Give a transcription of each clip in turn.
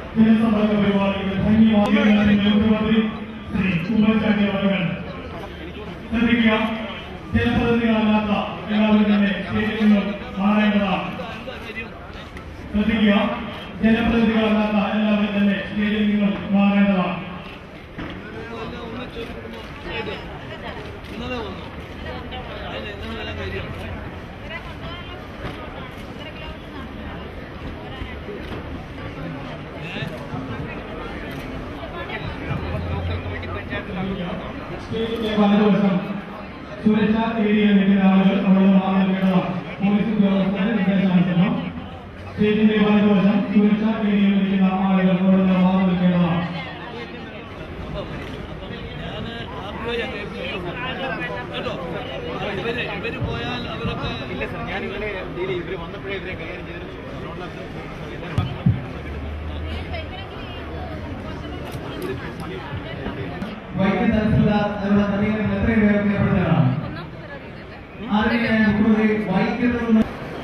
ജനസമ്പർക്ക പരിപാടികൾ ധന്യവാദങ്ങൾ മുഖ്യമന്ത്രി ശ്രീ ഉമ്മൻചാണ്ടി അവർ ശ്രദ്ധിക്കുക ജനപ്രതിനിധികളല്ലാത്ത എല്ലാവരും തന്നെ സ്റ്റേജിൽ നിന്നും മാറേണ്ടതാണ് ശ്രദ്ധിക്കുക ജനപ്രതിനിധികളല്ലാത്ത എല്ലാവരും തന്നെ സ്റ്റേജിൽ നിന്നും മാറേണ്ടതാണ് ഇന്നലെ വന്നു അതിന് ഇന്നലെ എല്ലാം കഴിയും സ്റ്റേജിന്റെ വലതുവശം സുരക്ഷാ ഏരിയയിൽ നിൽക്കുന്ന ആളുകൾ അവിടെ മാറി നിൽക്കേണ്ടതാണ് പോലീസ് ഉദ്യോഗസ്ഥരുടെ നിർദ്ദേശാനുസരണം സ്റ്റേജിന്റെ വലതുവശം സുരക്ഷാ ഏരിയയിൽ നിൽക്കുന്ന ആളുകൾ അവിടെ നിന്ന് മാറി നിൽക്കേണ്ടതാണ് ഞാൻ ആദ്യമായി കേട്ടോ ഇവര് ഇവര് പോയാൽ അവരൊക്കെ ഇല്ല സർ ഞാൻ ഇന്നലെ ഡീൽ ഇവര് വന്നപ്പോഴേ ഇവരെ കൈകാര്യം ചെയ്തിരുന്നു വൈദ്യുതി തരത്തിലുള്ള അതിനുള്ള ക്രമീകരണങ്ങൾ എത്രയും വേഗം ഏർപ്പെടുത്തുകയാണ് അതിന് മുഖ്യമന്ത്രി വൈദ്യുതി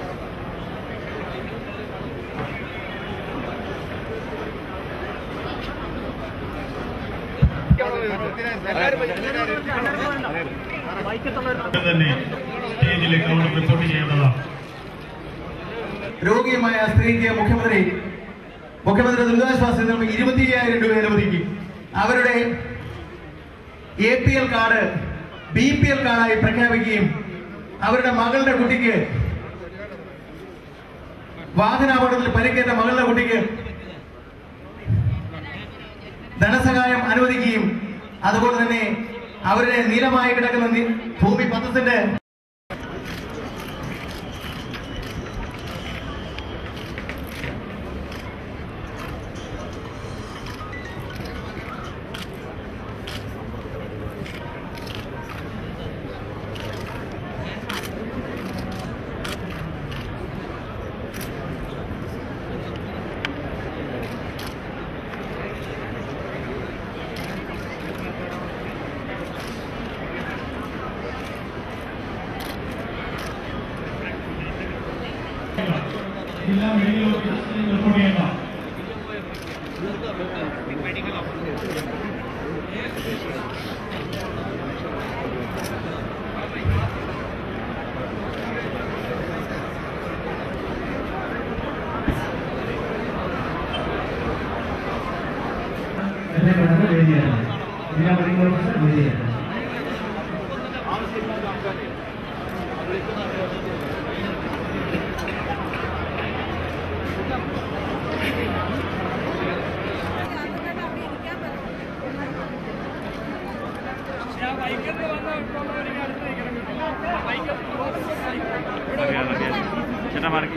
തന്നെ സ്റ്റേജിലേക്ക് അവിടെ റിപ്പോർട്ട് ചെയ്യേണ്ടതാണ് രോഗിയുമായ സ്ത്രീക്ക് മുഖ്യമന്ത്രി മുഖ്യമന്ത്രി ദുരിതാശ്വാസ നിയമം ഇരുപത്തി അയ്യായിരം രൂപ അനുവദിക്കും അവരുടെ A P L card B P L കാർഡായി പ്രഖ്യാപിക്കുകയും അവരുടെ മകളുടെ കുട്ടിക്ക് വാഹനാപകടത്തിൽ പരിക്കേറ്റ മകളുടെ കുട്ടിക്ക് ധനസഹായം അനുവദിക്കുകയും അതുപോലെ തന്നെ അവരുടെ നീലമായി കിടക്കുന്ന നി- ഭൂമി പത്രത്തിന്റെ ജില്ലാ മെഡിക്കൽ ഓഫീസിൽ റിപ്പോർട്ട് ചെയ്യേണ്ടതാണ് എന്നെ വേണമെന്ന് എഴുതിയാണ് ജില്ലാ മെഡിക്കൽ ഓഫീസർ എഴുതിയാണ് ചേട്ടാ മാർക്ക്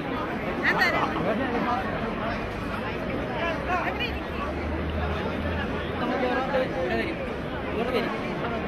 നമുക്ക്